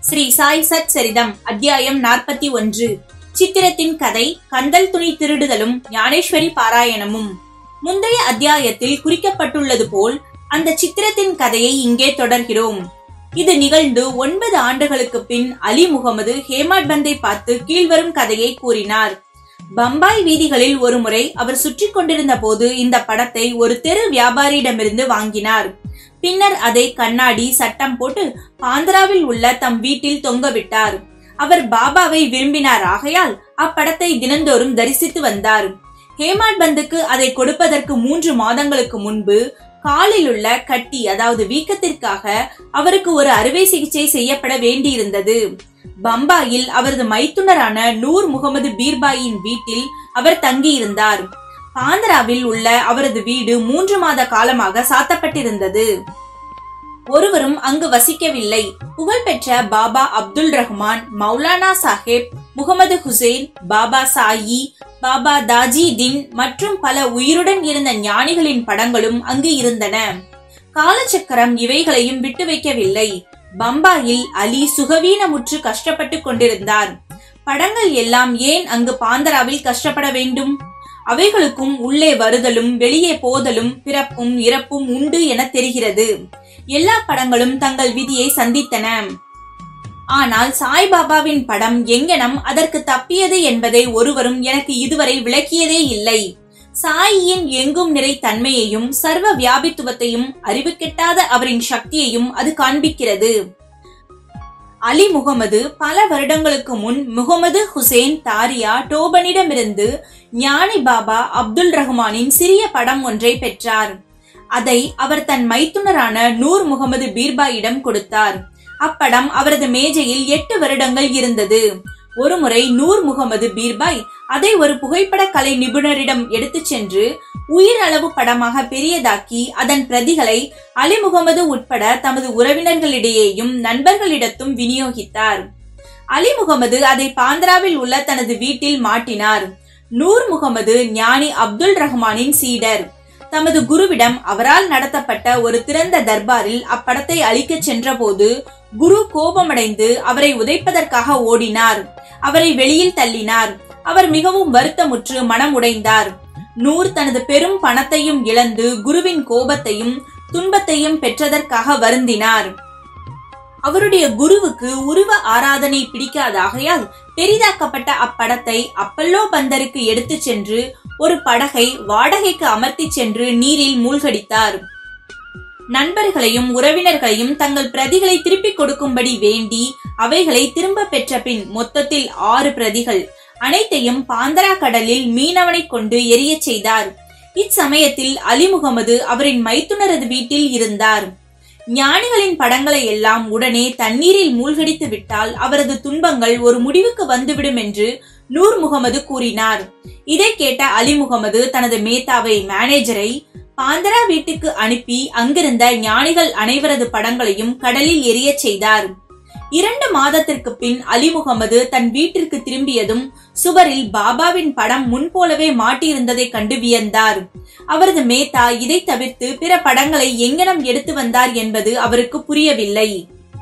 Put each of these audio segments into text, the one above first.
ஸ்ரீ சாய் சத் சரிதம் அத்தியாயம் நாற்பத்தி ஒன்று சித்திரத்தின் கதை கந்தல் துணி திருடுதலும் ஞானேஸ்வரி பாராயணமும் முந்தைய அத்தியாயத்தில் குறிக்கப்பட்டுள்ளது போல் அந்த சித்திரத்தின் கதையை இங்கே தொடர்கிறோம் இது நிகழ்ந்து ஒன்பது ஆண்டுகளுக்கு பின் அலி முகமது ஹேமாட் பந்தை பார்த்து கீழ்வரும் கதையை கூறினார் பம்பாய் வீதிகளில் ஒருமுறை அவர் சுற்றி கொண்டிருந்த போது இந்த படத்தை ஒரு தெரு வியாபாரியிடமிருந்து வாங்கினார் பின்னர் அதை கண்ணாடி சட்டம் போட்டு பாந்திராவில் உள்ள தம் வீட்டில் தொங்கவிட்டார் அவர் பாபாவை விரும்பினார் ஆகையால் அப்படத்தை தினந்தோறும் தரிசித்து வந்தார் ஹேமாட் பந்துக்கு அதை கொடுப்பதற்கு மூன்று மாதங்களுக்கு முன்பு காலில் உள்ள கட்டி அதாவது வீக்கத்திற்காக அவருக்கு ஒரு அறுவை சிகிச்சை செய்யப்பட வேண்டியிருந்தது பம்பாயில் அவரது மைத்துனரான நூர் முகமது பீர்பாயின் வீட்டில் அவர் தங்கியிருந்தார் பாந்திராவில் உள்ள அவரது வீடு மூன்று மாத காலமாக சாத்தப்பட்டிருந்தது ஒருவரும் அங்கு வசிக்கவில்லை புகழ்பெற்ற பாபா அப்துல் ரஹ்மான் மௌலானா சாஹிப் முகமது ஹுசைன் பாபா சாயி பாபா தாஜி தின் மற்றும் பல உயிருடன் இருந்த ஞானிகளின் படங்களும் அங்கு இருந்தன காலச்சக்கரம் இவைகளையும் விட்டு வைக்கவில்லை பம்பாயில் அலி சுகவீனமுற்று கஷ்டப்பட்டு கொண்டிருந்தார் படங்கள் எல்லாம் ஏன் அங்கு பாந்தராவில் கஷ்டப்பட வேண்டும் அவைகளுக்கும் உள்ளே வருதலும் வெளியே போதலும் பிறப்பும் இறப்பும் உண்டு என தெரிகிறது எல்லா படங்களும் தங்கள் விதியை சந்தித்தன ஆனால் சாய்பாபாவின் படம் எங்கனம் அதற்கு தப்பியது என்பதை ஒருவரும் எனக்கு இதுவரை விளக்கியதே இல்லை சாயியின் எங்கும் நிறை தன்மையையும் சர்வ வியாபித்துவத்தையும் அறிவு கெட்டாத அவரின் சக்தியையும் அது காண்பிக்கிறது அலி முகமது பல வருடங்களுக்கு முன் முகமது ஹுசேன் தாரியா டோபனிடமிருந்து ஞானி பாபா அப்துல் ரஹ்மானின் சிறிய படம் ஒன்றை பெற்றார் அதை அவர் தன் மைத்துனரான நூர் முகமது பீர்பாயிடம் கொடுத்தார் அப்படம் அவரது மேஜையில் எட்டு வருடங்கள் இருந்தது ஒருமுறை நூர் முகமது பீர்பாய் அதை ஒரு புகைப்பட கலை நிபுணரிடம் எடுத்துச் சென்று உயிர் அளவு படமாக பெரியதாக்கி அதன் பிரதிகளை அலி முகமது உட்பட தமது உறவினர்களிடையேயும் நண்பர்களிடத்தும் விநியோகித்தார் அலி முகமது அதை பாந்திராவில் உள்ள தனது வீட்டில் மாட்டினார் நூர் முகமது ஞானி அப்துல் ரஹ்மானின் சீடர் தமது குருவிடம் அவரால் நடத்தப்பட்ட ஒரு திறந்த தர்பாரில் அப்படத்தை அழிக்கச் சென்றபோது குரு கோபமடைந்து அவரை உதைப்பதற்காக ஓடினார் அவரை வெளியில் தள்ளினார் அவர் மிகவும் வருத்தமுற்று மனம் உடைந்தார் நூர் தனது பெரும் பணத்தையும் இழந்து குருவின் கோபத்தையும் துன்பத்தையும் பெற்றதற்காக வருந்தினார் அவருடைய குருவுக்கு உருவ ஆராதனை பிடிக்காதாகையால் பெரிதாக்கப்பட்ட அப்படத்தை அப்பல்லோ பந்தருக்கு எடுத்து சென்று ஒரு படகை வாடகைக்கு அமர்த்தி சென்று நீரில் மூழ்கடித்தார் நண்பர்களையும் உறவினர்களையும் தங்கள் பிரதிகளை திருப்பிக் கொடுக்கும்படி வேண்டி அவைகளை திரும்ப பெற்ற பின் மொத்தத்தில் ஆறு பிரதிகள் அனைத்தையும் பாந்தரா கடலில் மீனவனை கொண்டு எரியச் செய்தார் இச்சமயத்தில் அலி முகமது அவரின் மைத்துனரது வீட்டில் இருந்தார் ஞானிகளின் படங்களை எல்லாம் உடனே தண்ணீரில் மூழ்கடித்து விட்டால் அவரது துன்பங்கள் ஒரு முடிவுக்கு வந்துவிடும் என்று நூர் முகமது கூறினார் இதை கேட்ட அலி முகமது தனது மேத்தாவை மேனேஜரை பாந்தரா வீட்டுக்கு அனுப்பி அங்கிருந்த ஞானிகள் அனைவரது படங்களையும் கடலில் எரியச் செய்தார் இரண்டு மாதத்திற்கு பின் அலி முகமது தன் வீட்டிற்கு திரும்பியதும் சுவரில் பாபாவின் படம் முன்போலவே மாட்டியிருந்ததை கண்டு வியந்தார் அவரது மேத்தா இதை தவிர்த்து பிற படங்களை எங்கனம் எடுத்து வந்தார் என்பது அவருக்கு புரியவில்லை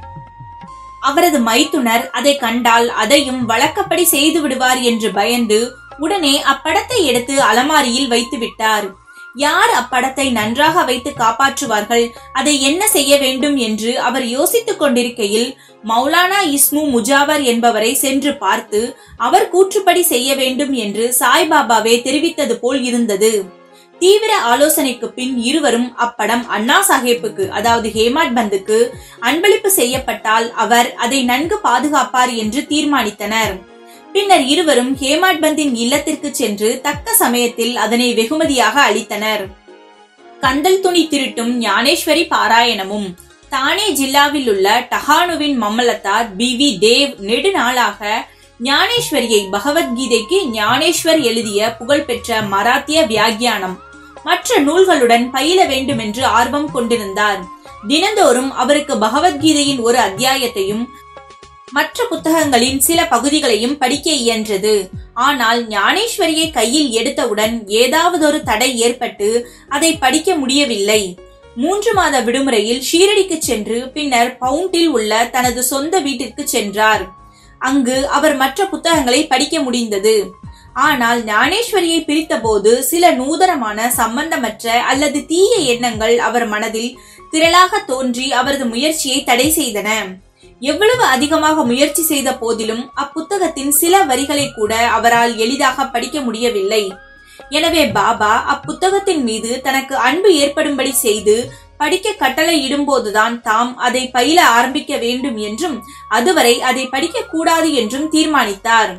அவரது மைத்துனர் அதை கண்டால் அதையும் வழக்கப்படி செய்து விடுவார் என்று பயந்து உடனே அப்படத்தை எடுத்து அலமாரியில் வைத்து விட்டார் யார் அப்படத்தை நன்றாக வைத்து காப்பாற்றுவார்கள் அதை என்ன செய்ய வேண்டும் என்று அவர் யோசித்துக் கொண்டிருக்கையில் மௌலானா இஸ்மு முஜாவர் என்பவரை சென்று பார்த்து அவர் கூற்றுப்படி செய்ய வேண்டும் என்று சாய்பாபாவே தெரிவித்தது போல் இருந்தது தீவிர ஆலோசனைக்கு பின் இருவரும் அப்படம் அண்ணா சாஹேப்புக்கு அதாவது ஹேமாட் பந்துக்கு அன்பளிப்பு செய்யப்பட்டால் அவர் அதை நன்கு பாதுகாப்பார் என்று தீர்மானித்தனர் பின்னர் இருவரும் ஹேமாட் பந்தின் இல்லத்திற்கு சென்று தக்க சமயத்தில் அதனை வெகுமதியாக அளித்தனர் கந்தல் துணி திருட்டும் ஞானேஸ்வரி பாராயணமும் தானே ஜில்லாவில் உள்ள டஹானுவின் மம்மலத்தார் பி வி தேவ் நெடுநாளாக ஞானேஸ்வரியை பகவத்கீதைக்கு ஞானேஸ்வர் எழுதிய புகழ்பெற்ற மராத்திய வியாக்கியானம் மற்ற நூல்களுடன் பயில வேண்டும் என்று ஆர்வம் கொண்டிருந்தார் தினந்தோறும் அவருக்கு பகவத்கீதையின் ஒரு அத்தியாயத்தையும் மற்ற புத்தகங்களின் சில பகுதிகளையும் படிக்க இயன்றது ஆனால் ஞானேஸ்வரியை கையில் எடுத்தவுடன் ஏதாவதொரு தடை ஏற்பட்டு அதை படிக்க முடியவில்லை மூன்று மாத விடுமுறையில் ஷீரடிக்கு சென்று பின்னர் பவுண்டில் உள்ள தனது சொந்த வீட்டிற்கு சென்றார் அங்கு அவர் மற்ற புத்தகங்களை படிக்க முடிந்தது ஆனால் ஞானேஸ்வரியை பிரித்தபோது சில நூதனமான சம்பந்தமற்ற அல்லது தீய எண்ணங்கள் அவர் மனதில் திரளாக தோன்றி அவரது முயற்சியை தடை செய்தன எவ்வளவு அதிகமாக முயற்சி செய்த போதிலும் அப்புத்தகத்தின் சில வரிகளை கூட அவரால் எளிதாக படிக்க முடியவில்லை எனவே பாபா அப்புத்தகத்தின் மீது தனக்கு அன்பு ஏற்படும்படி செய்து படிக்க கட்டளை இடும்போதுதான் தாம் அதை பயில ஆரம்பிக்க வேண்டும் என்றும் அதுவரை அதை படிக்க கூடாது என்றும் தீர்மானித்தார்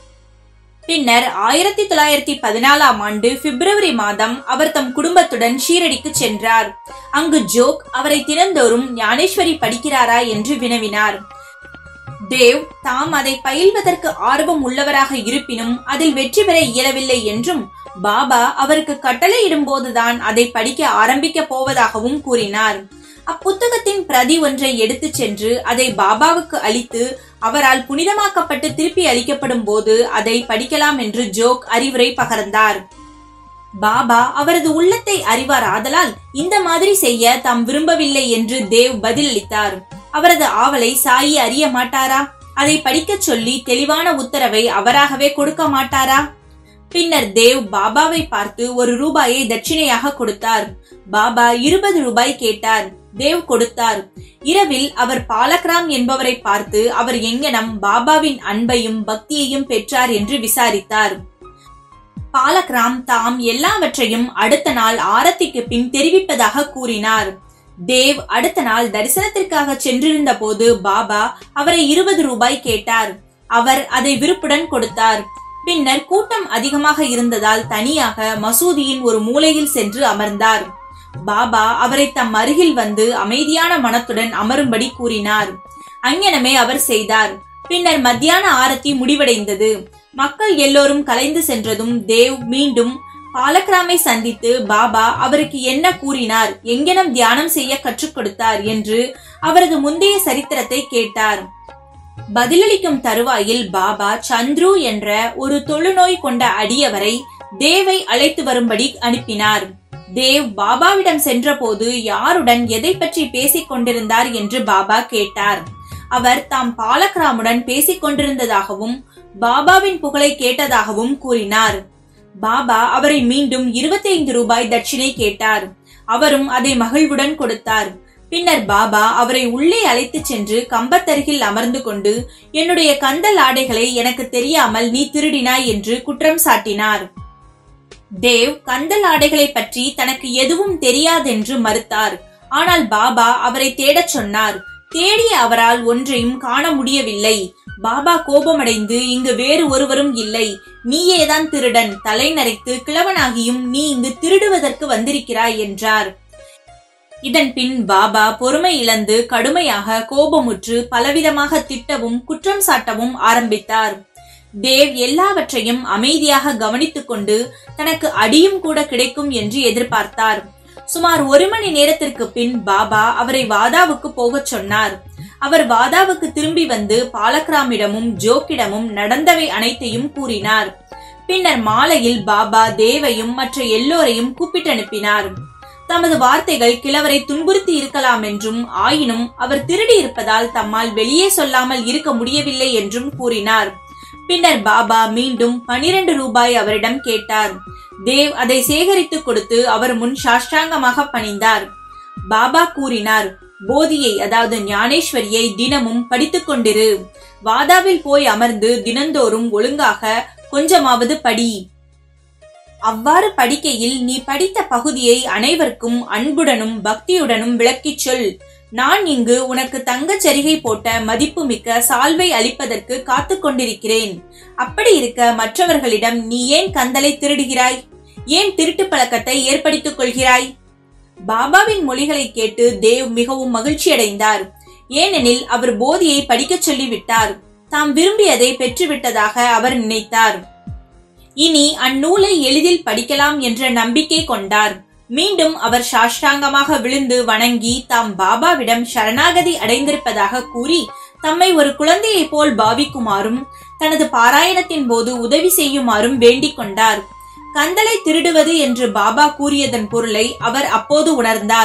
பின்னர் ஆயிரத்தி தொள்ளாயிரத்தி பதினாலாம் ஆண்டு பிப்ரவரி மாதம் அவர் தம் குடும்பத்துடன் ஷீரடிக்கு சென்றார் அங்கு ஜோக் அவரை தினந்தோறும் ஞானேஸ்வரி படிக்கிறாரா என்று வினவினார் தேவ் தாம் அதை பயில்வதற்கு ஆர்வம் உள்ளவராக இருப்பினும் அதில் வெற்றி பெற இயலவில்லை என்றும் பாபா அவருக்கு கட்டளையிடும் போதுதான் அதை படிக்க ஆரம்பிக்க போவதாகவும் கூறினார் அப்புத்தகத்தின் பிரதி ஒன்றை எடுத்துச் சென்று அதை பாபாவுக்கு அளித்து அவரால் புனிதமாக்கப்பட்டு திருப்பி அளிக்கப்படும் போது அதை படிக்கலாம் என்று ஜோக் அறிவுரை பகர்ந்தார் பாபா அவரது உள்ளத்தை அறிவார் ஆதலால் இந்த மாதிரி செய்ய தாம் விரும்பவில்லை என்று தேவ் பதிலளித்தார் அவரது ஆவலை சாயி அறிய மாட்டாரா அதை படிக்கச் சொல்லி தெளிவான உத்தரவை அவராகவே கொடுக்க மாட்டாரா பின்னர் தேவ் பாபாவை பார்த்து ஒரு ரூபாயை தட்சிணையாக கொடுத்தார் பாபா இருபது ரூபாய் கேட்டார் தேவ் கொடுத்தார் இரவில் அவர் பாலக்ராம் என்பவரை பார்த்து அவர் எங்கனம் பாபாவின் அன்பையும் பக்தியையும் பெற்றார் என்று விசாரித்தார் பாலக்ராம் தாம் எல்லாவற்றையும் அடுத்த நாள் ஆரத்திக்கு பின் தெரிவிப்பதாக கூறினார் தேவ் அடுத்த நாள் தரிசனத்திற்காக சென்றிருந்த போது பாபா அவரை இருபது ரூபாய் கேட்டார் அவர் அதை விருப்புடன் கொடுத்தார் பின்னர் கூட்டம் அதிகமாக இருந்ததால் தனியாக மசூதியின் ஒரு மூலையில் சென்று அமர்ந்தார் பாபா அவரை தம் அருகில் வந்து அமைதியான மனத்துடன் அமரும்படி கூறினார் அங்ஙனமே அவர் செய்தார் பின்னர் மத்தியான ஆரத்தி முடிவடைந்தது மக்கள் எல்லோரும் கலைந்து சென்றதும் தேவ் மீண்டும் பாலக்ராமை சந்தித்து பாபா அவருக்கு என்ன கூறினார் எங்கெனம் தியானம் செய்ய கற்றுக் கொடுத்தார் என்று அவரது முந்தைய சரித்திரத்தை கேட்டார் பதிலளிக்கும் தருவாயில் பாபா சந்துரு என்ற ஒரு தொழுநோய் கொண்ட அடியவரை தேவை அழைத்து வரும்படி அனுப்பினார் தேவ் பாபாவிடம் சென்றபோது யாருடன் எதை பற்றி பேசிக் கொண்டிருந்தார் என்று பாபா கேட்டார் அவர் தாம் பாலக்ராமுடன் பேசிக் கொண்டிருந்ததாகவும் பாபாவின் புகழை கேட்டதாகவும் கூறினார் பாபா அவரை மீண்டும் 25 ரூபாய் தட்சிணை கேட்டார் அவரும் அதை மகிழ்வுடன் கொடுத்தார் பின்னர் பாபா அவரை உள்ளே அழைத்துச் சென்று கம்பத்தருகில் அமர்ந்து கொண்டு என்னுடைய கந்தல் ஆடைகளை எனக்கு தெரியாமல் நீ திருடினாய் என்று குற்றம் சாட்டினார் தேவ் கந்தல் ஆடைகளை பற்றி தனக்கு எதுவும் தெரியாதென்று மறுத்தார் ஆனால் பாபா அவரை தேடச் சொன்னார் தேடிய அவரால் ஒன்றையும் காண முடியவில்லை பாபா கோபமடைந்து இங்கு வேறு ஒருவரும் இல்லை நீயேதான் திருடன் தலை நரைத்து கிழவனாகியும் நீ இங்கு திருடுவதற்கு வந்திருக்கிறாய் என்றார் இதன் பின் பாபா பொறுமை இழந்து கடுமையாக கோபமுற்று பலவிதமாக திட்டவும் குற்றம் சாட்டவும் ஆரம்பித்தார் தேவ் எல்லாவற்றையும் அமைதியாக கவனித்துக் கொண்டு தனக்கு அடியும் கூட கிடைக்கும் என்று எதிர்பார்த்தார் சுமார் ஒரு மணி நேரத்திற்கு பின் பாபா அவரை வாதாவுக்கு போகச் சொன்னார் அவர் வாதாவுக்கு திரும்பி வந்து பாலக்ராமிடமும் ஜோக்கிடமும் நடந்தவை அனைத்தையும் கூறினார் பின்னர் மாலையில் பாபா தேவையும் மற்ற எல்லோரையும் கூப்பிட்டனுப்பினார் தமது வார்த்தைகள் கிழவரை துன்புறுத்தி இருக்கலாம் என்றும் ஆயினும் அவர் திருடி இருப்பதால் தம்மால் வெளியே சொல்லாமல் இருக்க முடியவில்லை என்றும் கூறினார் பின்னர் பாபா மீண்டும் பனிரெண்டு ரூபாய் அவரிடம் கேட்டார் தேவ் அதை சேகரித்து கொடுத்து அவர் முன் சாஷ்டாங்கமாக பணிந்தார் பாபா கூறினார் போதியை அதாவது ஞானேஸ்வரியை தினமும் படித்துக் கொண்டிரு வாதாவில் போய் அமர்ந்து தினந்தோறும் ஒழுங்காக கொஞ்சமாவது படி அவ்வாறு படிக்கையில் நீ படித்த பகுதியை அனைவருக்கும் அன்புடனும் பக்தியுடனும் விளக்கிச் சொல் நான் இங்கு உனக்கு தங்கச் சரிகை போட்ட மதிப்புமிக்க சால்வை அளிப்பதற்கு காத்துக் கொண்டிருக்கிறேன் அப்படி இருக்க மற்றவர்களிடம் நீ ஏன் கந்தலை திருடுகிறாய் ஏன் திருட்டு பழக்கத்தை ஏற்படுத்திக் கொள்கிறாய் பாபாவின் மொழிகளை கேட்டு தேவ் மிகவும் மகிழ்ச்சியடைந்தார் ஏனெனில் அவர் போதியை படிக்கச் சொல்லிவிட்டார் தாம் விரும்பியதை பெற்றுவிட்டதாக அவர் நினைத்தார் இனி அந்நூலை எளிதில் படிக்கலாம் என்ற நம்பிக்கை கொண்டார் மீண்டும் அவர் சாஷ்டாங்கமாக விழுந்து வணங்கி தாம் பாபாவிடம் சரணாகதி அடைந்திருப்பதாக கூறி தம்மை ஒரு குழந்தையைப் போல் பாவிக்குமாறும் தனது பாராயணத்தின் போது உதவி செய்யுமாறும் வேண்டிக் கொண்டார் கந்தலை திருடுவது என்று பாபா கூறியதன் பொருளை அவர் அப்போது உணர்ந்தார்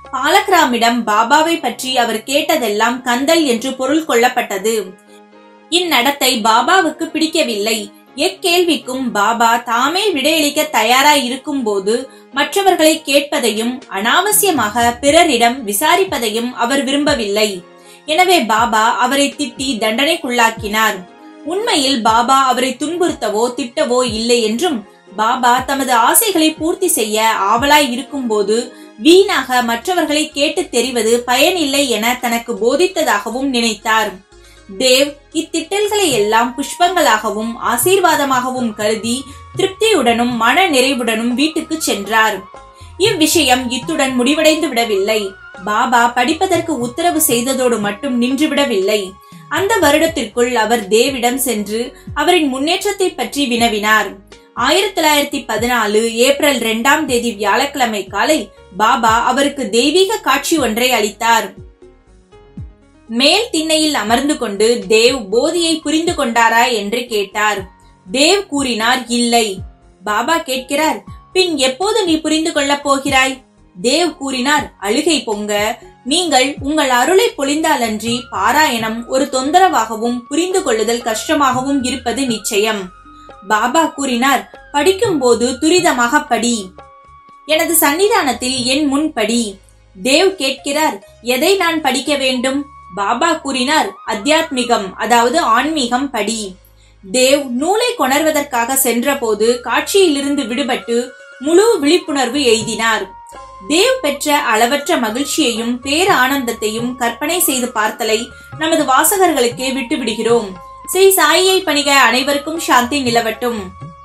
பாலக்ராமிடம் பாபாவை பற்றி அவர் கேட்டதெல்லாம் கந்தல் என்று பொருள் கொள்ளப்பட்டது இந்நடத்தை பாபாவுக்கு பிடிக்கவில்லை எக்கேள்விக்கும் பாபா தாமே விடையளிக்க தயாராய் இருக்கும் போது மற்றவர்களை கேட்பதையும் அனாவசியமாக பிறரிடம் விசாரிப்பதையும் அவர் விரும்பவில்லை எனவே பாபா அவரை திட்டி தண்டனைக்குள்ளாக்கினார் உண்மையில் பாபா அவரை துன்புறுத்தவோ திட்டவோ இல்லை என்றும் பாபா தமது ஆசைகளை பூர்த்தி செய்ய ஆவலாய் இருக்கும்போது வீணாக மற்றவர்களை கேட்டு தெரிவது பயனில்லை என தனக்கு போதித்ததாகவும் நினைத்தார் தேவ் இத்திட்டல்களை எல்லாம் புஷ்பங்களாகவும் ஆசீர்வாதமாகவும் கருதி திருப்தியுடனும் மன நிறைவுடனும் வீட்டுக்கு சென்றார் இவ்விஷயம் இத்துடன் முடிவடைந்து விடவில்லை பாபா படிப்பதற்கு உத்தரவு செய்ததோடு மட்டும் நின்றுவிடவில்லை அந்த வருடத்திற்குள் அவர் தேவிடம் சென்று அவரின் முன்னேற்றத்தை பற்றி வினவினார் ஆயிரத்தி தொள்ளாயிரத்தி பதினாலு ஏப்ரல் இரண்டாம் தேதி வியாழக்கிழமை காலை பாபா அவருக்கு தெய்வீக காட்சி ஒன்றை அளித்தார் மேல் திண்ணையில் அமர்ந்து கொண்டு தேவ் போதியை புரிந்து கொண்டாரா என்று கேட்டார் தேவ் கூறினார் இல்லை பாபா கேட்கிறார் பின் எப்போது நீ புரிந்து கொள்ளப் போகிறாய் தேவ் கூறினார் அழுகை பொங்க நீங்கள் உங்கள் அருளை பொழிந்தாலன்றி பாராயணம் ஒரு தொந்தரவாகவும் புரிந்து கொள்ளுதல் கஷ்டமாகவும் இருப்பது நிச்சயம் பாபா கூறினார் படிக்கும்போது துரிதமாக படி எனது சன்னிதானத்தில் என் முன் படி தேவ் கேட்கிறார் எதை நான் படிக்க வேண்டும் பாபா கூறினார் அத்தியாத்மிகம் அதாவது ஆன்மீகம் படி தேவ் நூலை கொணர்வதற்காக சென்றபோது காட்சியிலிருந்து விடுபட்டு முழு விழிப்புணர்வு எய்தினார் தேவ் பெற்ற அளவற்ற மகிழ்ச்சியையும் பேர ஆனந்தத்தையும் கற்பனை செய்து பார்த்தலை நமது வாசகர்களுக்கே விட்டு விடுகிறோம் ஸ்ரீ சாயியை பணிக அனைவருக்கும் சாந்தி நிலவட்டும்